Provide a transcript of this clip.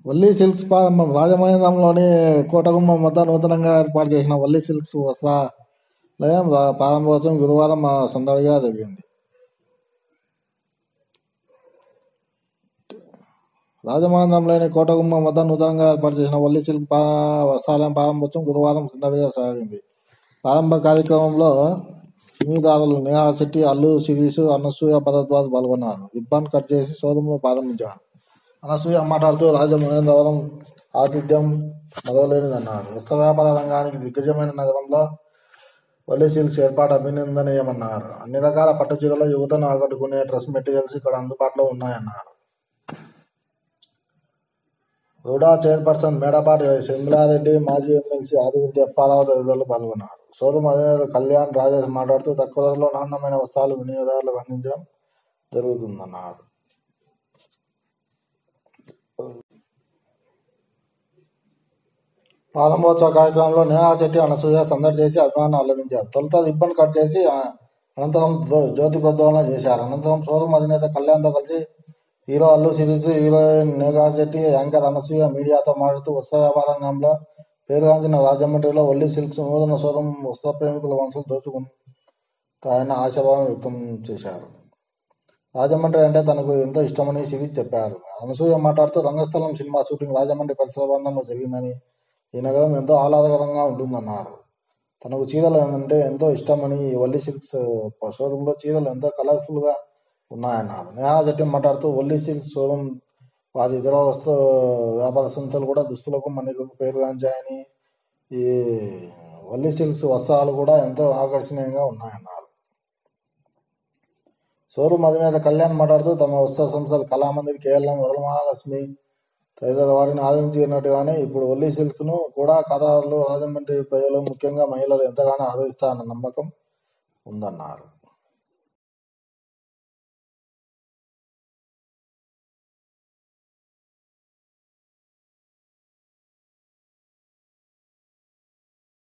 Valli silks ప్రారంభం రాజమహేంద్రంలోని కోటగుమ్మం వద్ద నూతనంగా ఏర్పాటు చేసిన వల్లి సిల్క్స్ వస్త్రాలయం రా- ప్రారంభోత్సవం గురువారం ఆ, సందడిగా జరిగింది రాజమహేంద్రంలోని కోటగుమ్మం వద్ద నూతనంగా ఏర్పాటు చేసిన వల్లి సిల్క్ పా- వస్త్రాలయం ప్రారంభోత్సవం గురువారం సందడిగా సాగింది ప్రారంభ కార్యక్రమంలో సినీదారులు నేహా శెట్టి అల్లు శిరీష్ అనసూయ భరద్వాజ్ పాల్గొన్నారు రిబ్బన్ కట్ చేసి షోరూంను ప్రారంభించారు అనసూయ మాట్లాడుతూ రాజమహేంద్రవరం ఆతిథ్యం మరవలేనిదన్నారు వస్త్ర వ్యాపార రంగానికి దిగ్గజమైన నగరంలో వల్లి సిల్క్స్ ఏర్పాటు అభినందనీయమన్నారు అన్ని రకాల పట్టు చీరలు యువతను ఆకట్టుకునే డ్రెస్ మెటీరియల్స్ ఇక్కడ అందుబాటులో ఉన్నాయన్నారు రూడా చైర్పర్సన్ మేడపాటి శంగులారెడ్డి మాజీ ఎమ్మెల్సీ ఆదిరెడ్డి అప్పారావు తదితరులు పాల్గొన్నారు షోరూం అధినేత కళ్యాణ్ రాజేష్ మాట్లాడుతూ తక్కువ ధరలో నాణ్యమైన వస్త్రాలు వినియోగదారులకు అందించడం జరుగుతుందన్నారు ప్రారంభోత్సవ కార్యక్రమంలో నేహా శెట్టి అనసూయ సందడి చేసి అభిమానం అల్లరించారు తొలుత రిబ్బన్ కట్ చేసి ఆ, అనంతరం జ్యో- జ్యోతి ప్రజ్వలన చేశారు అనంతరం షోరూం అధినేత కళ్యాణ్తో కలిసి hero Allu Sirish heroine Neha Shetty anchor Anasuya మీడియాతో మాట్లాడుతూ వస్త్ర వ్యాపార రంగంలో పేరుగాంచిన రాజమండ్రిలో వల్లి సిల్క్స్ నూతన షోరూం వస్త్ర ప్రేమికుల మనసులు దోచుకుంటాయన్న ఆశాభావం వ్యక్తం చేశారు రాజమండ్రి అంటే తనకు ఎంతో ఇష్టమని సిరీస్ చెప్పారు అనసూయ మాట్లాడుతూ రంగస్థలం సినిమా షూటింగ్ రాజమండ్రి పరిసర ప్రాంతంలో జరిగిందని ఈ నగరం ఎంతో ఆహ్లాదకరంగా ఉంటుందన్నారు తనకు చీరలు అంటే ఎంతో ఇష్టమని ఈ వల్లి సిల్క్స్ షోరూంలో చీరలు ఎంతో కలర్ఫుల్ గా ఉన్నాయన్నారు నేహా శెట్టి మాట్లాడుతూ వల్లి సిల్క్స్ షోరూం వారి ఇతర వస్తు వ్యాపార సంస్థలు కూడా దుస్తులకు మన్నికకు పేరుగాంచాయని ఈ వల్లి సిల్క్స్ వస్త్రాలు కూడా ఎంతో ఆకర్షణీయంగా ఉన్నాయన్నారు షోరూం అధినేత కళ్యాణ్ మాట్లాడుతూ తమ వస్త్ర సంస్థలు కళామందిర్ కేఎల్ఎం వరమహాలక్ష్మి తదితర వారిని ఆదరించినట్టుగానే ఇప్పుడు ఒల్లి సిల్క్ ను కూడా ఖాతాదారులు రాజమండ్రి ప్రజలు ముఖ్యంగా మహిళలు ఎంతగానో ఆదరిస్తారన్న నమ్మకం ఉందన్నారు